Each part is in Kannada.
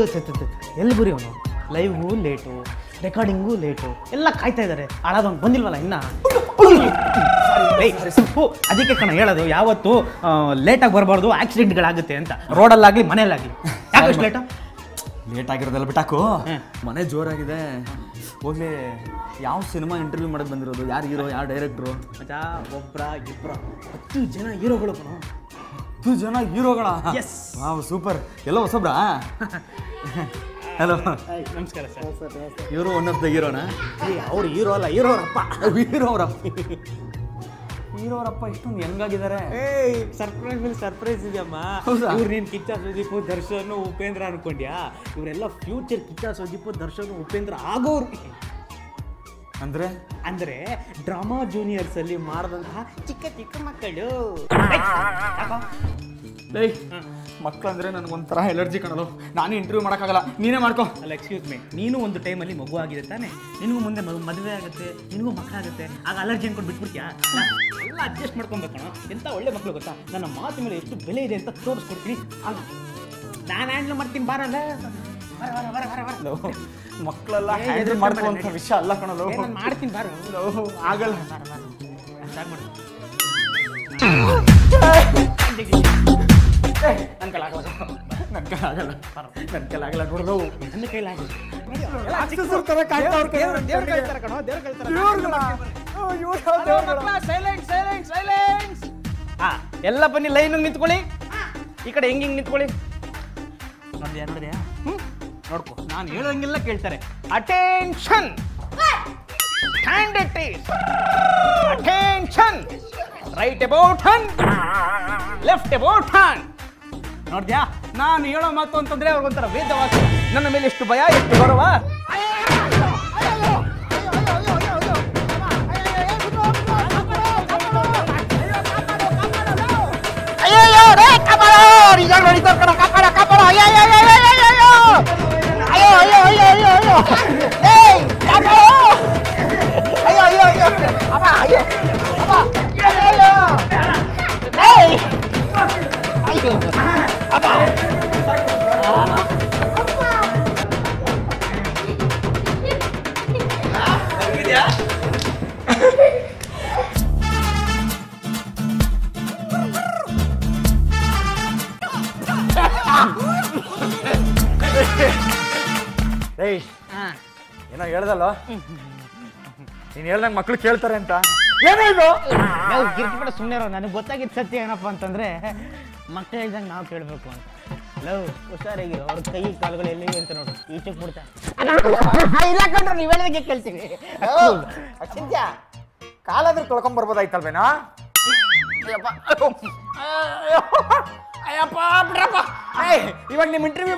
ಎಲ್ಲಿ ಗುರಿ ಅವನು ಲೈವ್ಗೂ ಲೇಟು ರೆಕಾರ್ಡಿಂಗೂ ಲೇಟು ಎಲ್ಲ ಕಾಯ್ತಾ ಇದ್ದಾರೆ ಹಾಳಾದವ್ನು ಬಂದಿಲ್ವಲ್ಲ ಇನ್ನ ಏಯ್, ಥು, ಅದಕ್ಕೆ ಕಣ ಹೇಳೋದು ಯಾವತ್ತು ಲೇಟಾಗಿ ಬರಬಾರ್ದು ಆಕ್ಸಿಡೆಂಟ್ಗಳಾಗುತ್ತೆ ಅಂತ ರೋಡಲ್ಲಾಗಲಿ ಮನೆಯಲ್ಲಾಗಲಿ ಯಾಕೆ ಇಷ್ಟು ಲೇಟು ಲೇಟ್ ಆಗಿರೋದೆಲ್ಲ ಬಿಟ್ಟಾಕು ಹ್ಮ್. ಮನೆ ಜೋರಾಗಿದೆ ಹೋಗ್ಲಿ ಯಾವ ಸಿನಿಮಾ ಇಂಟರ್ವ್ಯೂ ಮಾಡಕ್ ಬಂದಿರೋದು ಯಾರು ಹೀರೋ ಯಾರು ಡೈರೆಕ್ಟ್ರು ಮಜಾ ಒಬ್ರ ಇಬ್ರ ಹತ್ತು ಜನ ಹೀರೋಗಳು ಕಣ ಹತ್ತು ಜನ ಹೀರೋಗಳ Yes. ವಾವ್ ಸೂಪರ್ ಎಲ್ಲ ಹೊಸಬ್ರಾ ಹಲೋ ನಮಸ್ಕಾರ ಸರ್ ಇವರು ಒನ್ ಆಫ್ ದ ಹೀರೋನಾ ಅವ್ರು ಹೀರೋ ಅಲ್ಲ ಹೀರೋರಪ್ಪ ಹೀರೋ ಅವರಪ್ಪ ಹೀರೋ ಅವರಪ್ಪ ಇಷ್ಟೊಂದು ಹೆಂಗಾಗಿದ್ದಾರೆ ಏಯ್ ಸರ್ಪ್ರೈಸ್ ಮೇಲೆ ಸರ್ಪ್ರೈಸ್ ಇದೆಯಮ್ಮ ಹೌದಾ? ಇವ್ರು ನೀನು ಕಿಚ್ಚ ಸುದೀಪ್ ದರ್ಶನ್ ಉಪೇಂದ್ರ ಅನ್ಕೊಂಡ್ಯಾ ಇವರೆಲ್ಲ ಫ್ಯೂಚರ್ ಕಿಚ್ಚ ಸುದೀಪ್ ದರ್ಶನ್ ಉಪೇಂದ್ರ ಆಗೋರು ಅಂದ್ರೆ ಅಂದ್ರೆ ಡ್ರಾಮಾ ಜೂನಿಯರ್ಸ್ ಅಲ್ಲಿ ಮಾಡಿದಂತಹ ಚಿಕ್ಕ ಚಿಕ್ಕ ಮಕ್ಕಳು ಏಯ್ ಮಕ್ಕಳಂದ್ರೆ ನನಗೊಂಥರ ಎಲರ್ಜಿ ಕಾಣಲು ನಾನು ಇಂಟರ್ವ್ಯೂ ಮಾಡೋಕ್ಕಾಗಲ್ಲ ನೀನೇ ಮಾಡ್ಕೊ ಅಲ್ಲ ಎಕ್ಸ್ಕ್ಯೂಸ್ ಮೀ ನೀನು ಒಂದು ಟೈಮಲ್ಲಿ ಮಗು ಆಗಿದೆ ತಾನೆ ನಿನಗೂ ಮುಂದೆ ಮಗು ಮದುವೆ ಆಗುತ್ತೆ ನಿನಗೂ ಮಕ್ಕಳಾಗುತ್ತೆ ಆಗ ಅಲರ್ಜಿ ಅನ್ಕೊಂಡು ಬಿಟ್ಬಿಡ್ತೀಯಾ ಎಲ್ಲ ಅಡ್ಜಸ್ಟ್ ಮಾಡ್ಕೊಬೇಕಣ ಎಂತ ಒಳ್ಳೆ ಮಕ್ಕಳು ಗೊತ್ತಾ ನನ್ನ ಮಾತು ಮೇಲೆ ಎಷ್ಟು ಬೆಲೆ ಇದೆ ಅಂತ ತೋರಿಸ್ಕೊಡ್ತೀನಿ ಅಲ್ಲ ನಾನು ಹ್ಯಾಂಡ್ಲ್ ಮಾಡ್ತೀನಿ ಬಾರಲ್ಲ ಬರ ಬರ ಬರ ಬರ ಬರ ಮಕ್ಕಳೆಲ್ಲ ಏ, ಹ್ಯಾಂಡಲ್ ಎದುರು ಮಾಡ್ಕೊಳ್ಳುವಂಥ ಮಾಡ್ಬೇಡ. ವಿಷಯ ಅಲ್ಲ ಕಣಲು ಏ, ನಾನ್ ಮಾಡ್ತೀನಿ ಬಾರು ಆಗಲ್ಲ ಸ್ಟಾರ್ಟ್ ಮಾಡು ನನ್ನ ಕೈಲಿ ಆಗಲ್ಲ ನನ್ನ ಕೈ ಆಗಲ್ಲ ನನ್ನ ಕೈ ಆಗಲ್ಲ ನೋಡ್ದು ನನ್ನ ಕೈಲಿ ಆಗಲ್ಲ ಸೈಲೆಂಟ್ ಸೈಲೆಂಟ್ ಸೈಲೆನ್ಸ್ ಹಾ ಎಲ್ಲ ಬನ್ನಿ ಲೈನ್ ನಿಂತ್ಕೊಳ್ಳಿ ಈ ಕಡೆ ಹೆಂಗ್ ಹಿಂಗ್ ನಿಂತ್ಕೊಳ್ಳಿ ನೋಡಿದ್ಯಾ ನೋಡಿದ್ಯಾ ಹ್ಮ್ ನೋಡ್ಕೊ ನಾನು ಹೇಳೋಂಗೆಲ್ಲ ಕೇಳ್ತಾರೆ attention stand it is attention right about ಹನ್ ಲೆಫ್ಟ್ ಅಬೌಟ್ ಹನ್ ನೋಡ್ದ್ಯಾ ನಾನು ಹೇಳೋ ಮಾತು ಅಂತಂದ್ರೆ ಅವ್ರಿಗೊಂಥರ ವೇದವಾಕ್ಯ ನನ್ನ ಮೇಲೆ ಎಷ್ಟು ಭಯ ಎಷ್ಟು ಗೌರವ ಅಯ್ಯಯ್ಯೋ ರೇ ಕಾಪಾಡ ಈಗ ನೋಡಿತಾರ ಕಣ ಕಾಪಾಡ ಕಾಪಾಡ ಅಯ್ಯೋ ಅಯ್ಯೋ ಅಯ್ಯೋ ಅಯ್ಯೋ ಅಯ್ಯೋ ಅಯ್ಯೋ ಅಯ್ಯೋ ಅಯ್ಯೋ ಏಯ್ ಕಾಪಾಡ ಅಯ್ಯೋ ಅಯ್ಯೋ ಅಯ್ಯೋ ಅಮ್ಮ ಅಯ್ಯೋ ಅಮ್ಮ ಅಯ್ಯೋ ಅಯ್ಯೋ ಏಯ್ ಅಯ್ಯೋ ಅಮ್ಮ ಏಯ್ ಏನೋ ಹೇಳ್ದಲ್ಲ ನೀನು ಹೇಳ್ದಂಗೆ ಮಕ್ಳು ಕೇಳ್ತಾರೆ ಅಂತ ಏನೋ ಇದು ನಾವು ಗಿರ್ಕಿಬಿಡ ಸುಮ್ಮನೆ ನನಗೆ ಗೊತ್ತಾಗಿದ್ದ ಸತ್ಯ ಏನಪ್ಪ ಅಂತಂದ್ರೆ ಮಕ್ಕಳು ಹೇಳ್ದಂಗೆ ನಾವು ಕೇಳಬೇಕು ಅಂತ ಲವ್ ಹುಷಾರಾಗಿ ಅವ್ರ ಕೈ ಕಾಲುಗಳು ಎಲ್ಲಿವೆ ಅಂತ ನೋಡು ಈಚೆಗೆ ಬಿಡ್ತಾ ಇಲ್ಲ ಕಂಡ್ರೆ ನೀವ್ ಹೇಳಿದಂಗೆ ಕೇಳ್ತೀವಿ ಚಿಂತ್ಯ ಕಾಲಾದ್ರೂ ತೊಳ್ಕೊಂಡ್ ಬರ್ಬೋದಾಯ್ತಲ್ವೇನೋ ಅಯ್ಯಪ್ಪ ಬಿಡ್ರಪ್ಪ ಏಯ್ ಇವಾಗ ನಿಮ್ಮ ಇಂಟರ್ವ್ಯೂ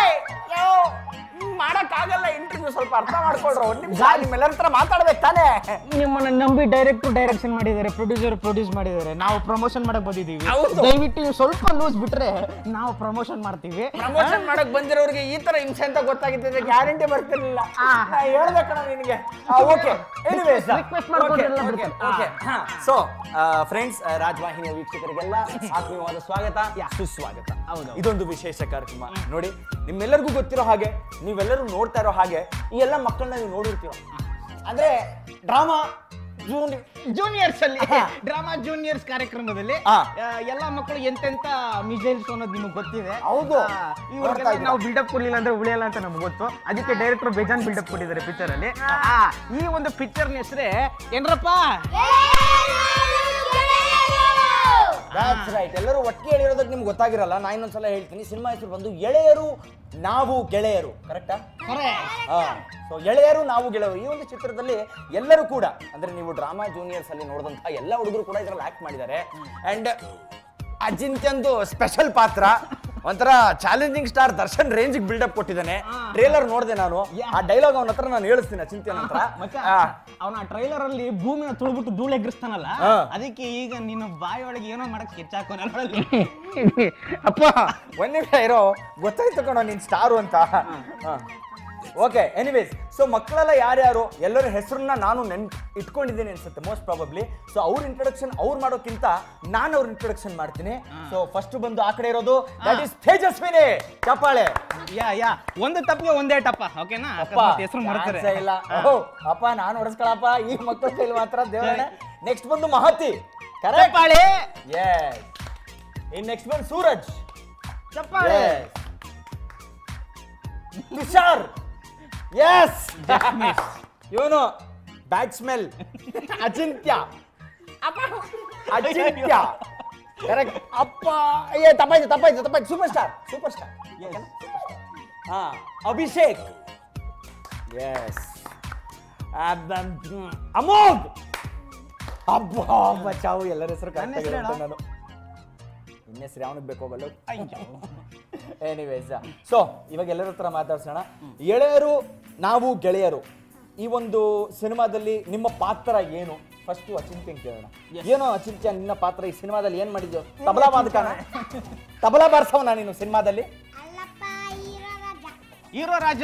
ಮಾಡಕ್ಕಾಗಲ್ಲ ಇಂಟರ್ವ್ಯೂ ಸ್ವಲ್ಪ ಅರ್ಥ ಮಾಡ್ಕೊಳ್ರ ಒಂದ್ ನಿಮಿಷ ನಿಮ್ಮೆಲ್ಲರ ಹತ್ರ ಮಾತಾಡ್ಬೇಕು ತಾನೇ ನಿಮ್ಮನ್ನ ನಂಬಿ ಡೈರೆಕ್ಟರ್ ಡೈರೆಕ್ಷನ್ ಮಾಡಿದ್ದಾರೆ ಪ್ರೊಡ್ಯೂಸರ್ ಪ್ರೊಡ್ಯೂಸ್ ಮಾಡಿದ್ದಾರೆ ನಾವು ಪ್ರಮೋಷನ್ ಮಾಡಕ್ ಬಂದಿದ್ದೀವಿ ಹೌದು. ದಯವಿಟ್ಟು ನೀವು ಸ್ವಲ್ಪ ಲೂಸ್ ಬಿಟ್ರೆ ನಾವು ಪ್ರಮೋಷನ್ ಮಾಡ್ತೀವಿ ಪ್ರಮೋಷನ್ ಮಾಡಕ್ ಬಂದಿರೋರಿಗೆ ಈ ತರ ಹಿಂಸೆ ಅಂತ ಗೊತ್ತಾಗಿದ್ದಿದ್ರೆ ಗ್ಯಾರಂಟಿ ಬರ್ತಿರ್ಲಿಲ್ಲ ಹೇಳ್ಬೇಕಣ್ಣ ನಿನಗೆ ಓಕೆ ಎನಿವೇಸ್ Request ಮಾಡ್ಕೊಂಡ್ರೆಲ್ಲ ಬಿಡ್ತಾರೆ. ಸೊ ಫ್ರೆಂಡ್ಸ್ ರಾಜವಾಹಿನಿಯ ವೀಕ್ಷಕರಿಗೆಲ್ಲ ಆತ್ಮೀಯವಾದ ಸ್ವಾಗತ ಸುಸ್ವಾಗತ ಹೌದು. ಇದೊಂದು ವಿಶೇಷ ಕಾರ್ಯಕ್ರಮ ನೋಡಿ ನಿಮ್ಮೆಲ್ಲರಿಗೂ ಗೊತ್ತಿರೋ ಹಾಗೆ ನೀವೆಲ್ಲರೂ ನೋಡ್ತಾ ಇರೋ ಹಾಗೆ ಈ ಎಲ್ಲ ಮಕ್ಕಳನ್ನ ನೀವು ನೋಡಿರ್ತೀರ ಅಂದ್ರೆ ಡ್ರಾಮಾ ಜೂನ್ ಜೂನಿಯರ್ಸ್ ಅಲ್ಲಿ ಹಾ. ಡ್ರಾಮಾ ಜೂನಿಯರ್ಸ್ ಕಾರ್ಯಕ್ರಮದಲ್ಲಿ ಹಾ. ಆ, ಎಲ್ಲಾ ಮಕ್ಕಳು ಎಂತೆಂತ ಮಿಸೈಲ್ಸ್ ಅನ್ನೋದು ನಿಮಗೆ ಗೊತ್ತಿದೆ ಹೌದು. ಆ, ಇವ್ರಿಗೆಲ್ಲ ನೋಡ್ತಾ ಇದ್ದೀರಾ. ನಾವು ಬಿಲ್ಡಪ್ ಕೊಡ್ಲಿಲ್ಲ ಅಂದ್ರೆ ಉಳಿಯಲ್ಲ ಅಂತ ನಮ್ಗೆ ಗೊತ್ತು ಅದಕ್ಕೆ ಡೈರೆಕ್ಟರ್ ಬೇಜಾನ್ ಬಿಲ್ಡಪ್ ಕೊಟ್ಟಿದ್ದಾರೆ ಪಿಕ್ಚರ್ ಅಲ್ಲಿ ಆ, ಈ ಒಂದು ಪಿಕ್ಚರ್ ಹೆಸರೇ ಏನ್ರಪ್ಪ ದಟ್ಸ್ ರೈಟ್ ಎಲ್ಲರೂ ಒಟ್ಟಿಗೆ ಹೇಳಿರೋದಕ್ಕೆ ನಿಮ್ಗೆ ಗೊತ್ತಾಗಿರಲ್ಲ ನಾ ಇನ್ನೊಂದ್ಸಲ ಹೇಳ್ತೀನಿ ಸಿನಿಮಾ ಹೆಸರು ಬಂದು ಎಳೆಯರು ನಾವು ಗೆಳೆಯರು ಕರೆಕ್ಟಾ ಸೊ ಎಳೆಯರು ನಾವು ಗೆಳೆಯರು ಈ ಒಂದು ಚಿತ್ರದಲ್ಲಿ ಎಲ್ಲರೂ ಕೂಡ ಅಂದ್ರೆ ನೀವು ಡ್ರಾಮಾ ಜೂನಿಯರ್ಸ್ ಅಲ್ಲಿ ನೋಡಿದಂತಹ ಎಲ್ಲ ಹುಡುಗರು ಕೂಡ ಇದರಲ್ಲಿ ಆಕ್ಟ್ ಮಾಡಿದ್ದಾರೆ ಅಂಡ್ ಅಜಿಂತ್ಯಂದು ಸ್ಪೆಷಲ್ ಪಾತ್ರ ಒಂಥರ challenging star Darshan range buildup ಕೊಟ್ಟಿದ್ದಾನೆ ಟ್ರೇಲರ್ ನೋಡಿದೆ ನಾನು ಆ ಡೈಲಾಗ್ ಅವನ ಹತ್ರ ನಾನು ಹೇಳಿಸ್ತೀನಿ ಅಚಿಂತ್ಯನ ಹತ್ರ ಮಚ್ಚ ಆ, ಅವನ ಟ್ರೈಲರ್ ಅಲ್ಲಿ ಭೂಮಿನ ತುಳ್ಬಿಟ್ಟು ಧೂಳು ಎಗ್ರಿಸ್ತಾನಲ್ಲ ಹಾ. ಅದಕ್ಕೆ ಈಗ ನಿನ್ನ ಬಾಯೊಳಗೆ ಏನೋ ಮಾಡಕ್ ಸ್ಕೆಚ್ ಹಾಕೋನಲ್ಲಿ ಅಪ್ಪ ಒಂದ್ ನಿಮಿಷ ಇರೋ ಗೊತ್ತಾಯ್ತು ಕಣೋ ನೀನ್ ಸ್ಟಾರು ಅಂತ ಓಕೆ ಎನಿವೇಸ್ ಸೊ ಮಕ್ಕಳೆಲ್ಲ ಯಾರ್ಯಾರು ಎಲ್ಲರ ಹೆಸರನ್ನ ನಾನು ನೆನ್ ಇಟ್ಕೊಂಡಿದ್ದೀನಿ ಅನ್ಸುತ್ತೆ ಮೋಸ್ಟ್ ಪ್ರಾಬಬ್ಲಿ ಸೊ ಅವ್ರ ಇಂಟ್ರೊಡಕ್ಷನ್ ಅವ್ರು ಮಾಡೋಕ್ಕಿಂತ ನಾನು ಅವ್ರ ಇಂಟ್ರೊಡಕ್ಷನ್ ಮಾಡ್ತೀನಿ ಸೊ ಫಸ್ಟ್ ಬಂದು ಆ ಕಡೆ ಇರೋದು ದಟ್ ಇಸ್ ತೇಜಸ್ವಿನಿ ಚಪ್ಪಾಳೆ ಯಾ ಯಾ ಒಂದು ತಪ್ಪಿಗೆ ಒಂದೇ ಟಪ್ಪ ಓಕೆನಾ ಅಪ್ಪ ಹೆಸರು ಮರ್ತಾರೆ chance ಇಲ್ಲ ಓ, ಅಪ್ಪ ನಾನು ಹೊಡೆಸ್ಕೊಳಪ್ಪ ಈ ಮಕ್ಕಳ ಕೈಲಿ ಮಾತ್ರ ದೇವರೇ ನೆಕ್ಸ್ಟ್ ಬಂದು ಮಹತಿ ಕರೆಕ್ಟ್ ಚಪ್ಪಾಳೆ ಎಸ್ ಇನ್ ನೆಕ್ಸ್ಟ್ ಬಂದು ಸೂರಜ್ ಚಪ್ಪಾಳೆ ತುಷಾರ್ ಎಸ್ ಇವನು bad smell Achintya Achintya correct ಅಪ್ಪ ಏ ತಪ್ಪಾಯ್ತು ತಪ್ಪಾಯ್ತು ತಪ್ಪಾಯ್ತು ಸೂಪರ್ ಸ್ಟಾರ್ ಸೂಪರ್ ಸ್ಟಾರ್ ಹಾ ಅಭಿಷೇಕ್ ಎಸ್ ಅಮೋಘ್ ಅಬ್ಬಾ ಬಚಾವು ಎಲ್ಲರ ಹೆಸರು ನನ್ನ ಹೆಸ್ರು ಕರೆಕ್ಟ್ ಹೇಳು. ನಾನು ಇನ್ನ ಹೆಸರು ಯಾವನಿಗೆ ಬೇಕು ಹೋಗಲ್ಲ ಎನಿವೇಸ್ ಸೊ ಇವಾಗ ಎಲ್ಲರ ಹತ್ರ ಮಾತಾಡ್ಸೋಣ ಎಳೆಯರು ನಾವು ಗೆಳೆಯರು ಈ ಒಂದು ಸಿನಿಮಾದಲ್ಲಿ ನಿಮ್ಮ ಪಾತ್ರ ಏನು ಫಸ್ಟ್ ಅಚಿಂತ್ಯನ್ ಕೇಳೋಣ ಏನೋ ಅಚಿಂತ್ಯ ನಿನ್ನ ಪಾತ್ರ ಈ ಸಿನಿಮಾದಲ್ಲಿ ಏನ್ ಮಾಡಿದ್ಯೋ ತಬಲಾ ಬಾದಕನ ತಬಲಾ ಬಾರ್ಸವನ ನೀನು ಸಿನಿಮಾದಲ್ಲಿ ಅಲ್ಲಪ್ಪ hero Raja hero Raja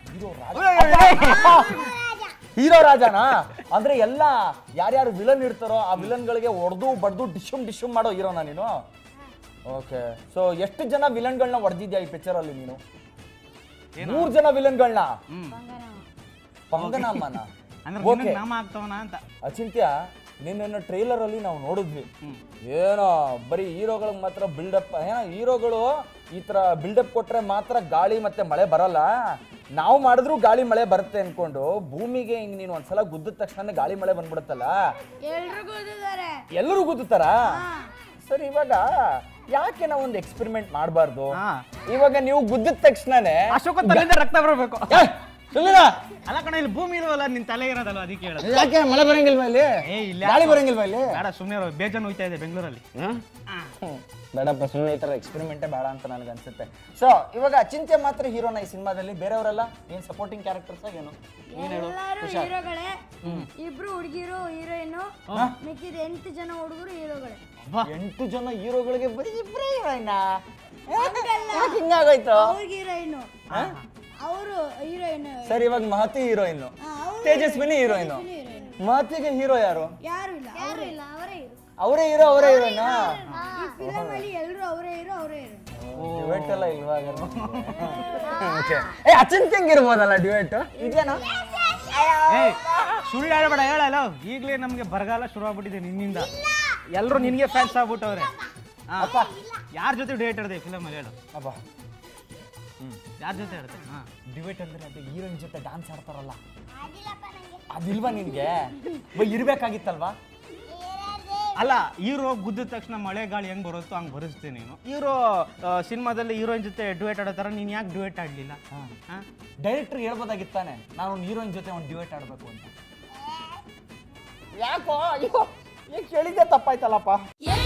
hero ರಾಜನಾ ಅಂದ್ರೆ ಎಲ್ಲ ಯಾರ್ಯಾರು ವಿಲನ್ ಇರ್ತಾರೋ ಆ ವಿಲನ್ಗಳಿಗೆ ಹೊಡೆದು ಬಡ್ದು ಡಿಶುಮ್ ಡಿಶುಮ್ ಮಾಡೋ ಹೀರೋನಾ ನೀನು ಓಕೆ ಸೊ ಎಷ್ಟು ಜನ ವಿಲನ್ಗಳನ್ನ ಹೊಡೆದಿದ್ಯಾ ಈ ಪಿಕ್ಚರ್ ಅಲ್ಲಿ ನೀನು ಮೂರ್ ಜನ ವಿಲನ್ಗಳನ್ನ ಪಂಗನಮ್ಮನ ಅಂದ್ರೆ Okay. ನಿನಗ್ ನಾಮ ಆಗ್ತವನ ಅಂತ ಅಚಿಂತ್ಯ ನಿನ್ನ ಟ್ರೈಲರ್ ಅಲ್ಲಿ ನಾವು ನೋಡಿದ್ವಿ ಏನೋ ಬರೀ ಹೀರೋಗಳಿಗೆ ಮಾತ್ರ ಬಿಲ್ಡಪ್ ಏನೋ ಹೀರೋಗಳು ಈ ತರ ಬಿಲ್ಡಪ್ ಕೊಟ್ರೆ ಮಾತ್ರ ಗಾಳಿ ಮತ್ತೆ ಮಳೆ ಬರಲ್ಲ ನಾವು ಮಾಡಿದ್ರು ಗಾಳಿ ಮಳೆ ಬರುತ್ತೆ ಅನ್ಕೊಂಡು ಭೂಮಿಗೆ ಹಿಂಗ್ ನೀನು ಒಂದ್ಸಲ ಗುದ್ದಿದ ತಕ್ಷಣ ಗಾಳಿ ಮಳೆ ಬಂದ್ಬಿಡುತ್ತಲ್ಲ ಎಲ್ರಿಗೂ ಓದಿದ್ದಾರೆ ಎಲ್ಲರೂ ಗುದ್ದುತ್ತಾರ ಸರ್ ಇವಾಗ ಯಾಕೆ ನಾವು ಒಂದು ಎಕ್ಸ್ಪೆರಿಮೆಂಟ್ ಮಾಡಬಾರ್ದು ಹಾ. ಇವಾಗ ನೀವು ಗುದ್ದಿದ ತಕ್ಷಣನೇ ಅಶೋಕ ತಲೆಯಿಂದ ರಕ್ತ ಬರಬೇಕು ಏ, ಸುಮ್ನಿರ. ಅಲ್ಲ ಕಣ ಇಲ್ಲಿ ಭೂಮಿ ಇಲ್ವಲ್ಲ ನಿನ್ ತಲೆ ಇರೋದಲ್ವ ಅದಕ್ಕೆ ಹೇಳೋದು ಯಾಕೆ ಮಳೆ ಬರಂಗಿಲ್ವಾ ಇಲ್ಲಿ ಏ ಇಲ್ಲ ಗಾಳಿ ಬರಂಗಿಲ್ವಾ ಇಲ್ಲಿ ಬೇಡ ಸುಮ್ಮನೆ ಬೇಜಾನ್ ಹೋಯ್ತಾ ಇದೆ ಬೆಂಗಳೂರಲ್ಲಿ ಬೇಡಪ್ಪ ಸುಮ್ಮನೆ ಈ ತರ ಎಕ್ಸ್ಪೆರಿಮೆಂಟೇ ಬೇಡ ಅಂತ ನನಗೆ ಅನ್ಸುತ್ತೆ ಸೊ ಇವಾಗ ಅಚಿಂತ್ಯ ಮಾತ್ರ ಹೀರೋನ ಈ ಸಿನಿಮಾದಲ್ಲಿ ಬೇರೆಯವರೆಲ್ಲ ಏನ್ ಸಪೋರ್ಟಿಂಗ್ ಕ್ಯಾರೆಕ್ಟರ್ಸ್ ಏನು ನೀನ್ ಹೇಳು ಎಲ್ಲರೂ ತುಷಾರ್ ಹೀರೋಗಳೇ ಇಬ್ರು ಹುಡುಗಿರು ಹೀರೋಯಿನ್ ಮಿಕ್ಕಿದ ಎಂಟು ಜನ ಹುಡುಗರು ಹೀರೋಗಳೇ ಎಂಟು ಜನ ಹೀರೋಗಳಿಗೆ ಬರೀ ಇಬ್ಬರೇ ಹೀರೋಯಿನ ಹಿಂಗಾಗೋಯ್ತು ಅವ್ರಿಗೆ ಹೀರೋಯಿನ್ ಅವರು ಹೀರೋಯಿನ್ ಸರ್ ಇವಾಗ ಮಹತಿ ಹೀರೋಯಿನ್ ತೇಜಸ್ವಿನಿ ಹೀರೋಯಿನ್ ಮಹತಿಗೆ ಹೀರೋ ಯಾರು ಯಾರು ಇಲ್ಲ ಯಾರು ಇಲ್ಲ ಅವರೇ ಹೀರೋ ಅವರೇ ಹೀರೋ ಅವರೇ ಹೀರೋಯಿನ್ ಈ ಫಿಲಮ್ ಅಲ್ಲಿ ಎಲ್ಲರೂ ಅವರೇ ಹೀರೋ ಅವರೇ ಹೀರೋ ಡಿಬೇಟ್ ಎಲ್ಲ ಇಲ್ವಾಗ ಏ ಅಚಿಂತ್ಯಂಗ್ ಇರ್ಬೋದಲ್ಲ ಡಿಬೇಟ್ ಇದೇನಾ ಏ ಸುಳ್ಳು ಹೇಳ್ಬೇಡ ಹೇಳಲ್ಲ ಈಗಲೇ ನಮಗೆ ಬರಗಾಲ ಶುರು ಆಗ್ಬಿಟ್ಟಿದೆ ನಿನ್ನಿಂದ ಎಲ್ಲರೂ ನಿನಗೆ ಫ್ಯಾನ್ಸ್ ಆಗ್ಬಿಟ್ಟವ್ರೆ ಅಪ್ಪ ಯಾರ ಜೊತೆ ಡೇಟ್ ಹಿಡ್ದೆ ಫಿಲಮ್ ಅಲ್ಲಿ ಹೇಳು ಅಬ್ಬಾ ಯಾರ ಜೊತೆ ಹಿಡ್ದೆ ಹಾ ಡಿಬೇಟ್ ಅಂದ್ರೆ ಅದು ಹೀರೋಯಿನ್ ಜೊತೆ ಡಾನ್ಸ್ ಆಡ್ತಾರಲ್ಲ ಅದಿಲ್ವಾ ನಿನ್ಗೆ ಬೈ ಇರ್ಬೇಕಾಗಿತ್ತಲ್ವಾ ಅಲ್ಲ ಹೀರೋ ಗುದ್ದಿದ ತಕ್ಷಣ ಮಳೆ ಗಾಳಿ ಹೆಂಗ್ ಬರುತ್ತೋ ಹಂಗ್ ಬರೆಸ್ತೀನಿ ನೀನು ಹೀರೋ ಸಿನಿಮಾದಲ್ಲಿ ಹೀರೋಯಿನ್ ಜೊತೆ ಡ್ಯೂಯೇಟ್ ಆಡೋ ಥರ ನೀನು ಯಾಕೆ ಡ್ಯೂಯೇಟ್ ಆಡಲಿಲ್ಲ ಹಾಂ ಡೈರೆಕ್ಟರ್ ಹೇಳ್ಬೋದಾಗಿತ್ತಾನೆ ನಾನು ಒಂದು ಹೀರೋಯಿನ್ ಜೊತೆ ಒಂದು ಡಿಬೇಟ್ ಆಡ್ಬೇಕು ಅಂತ ಯಾಕೋ ಅಯ್ಯೋ ಈಗ ಕೇಳಿದ್ದೆ ತಪ್ಪಾಯ್ತಲ್ಲಪ್ಪ ಏ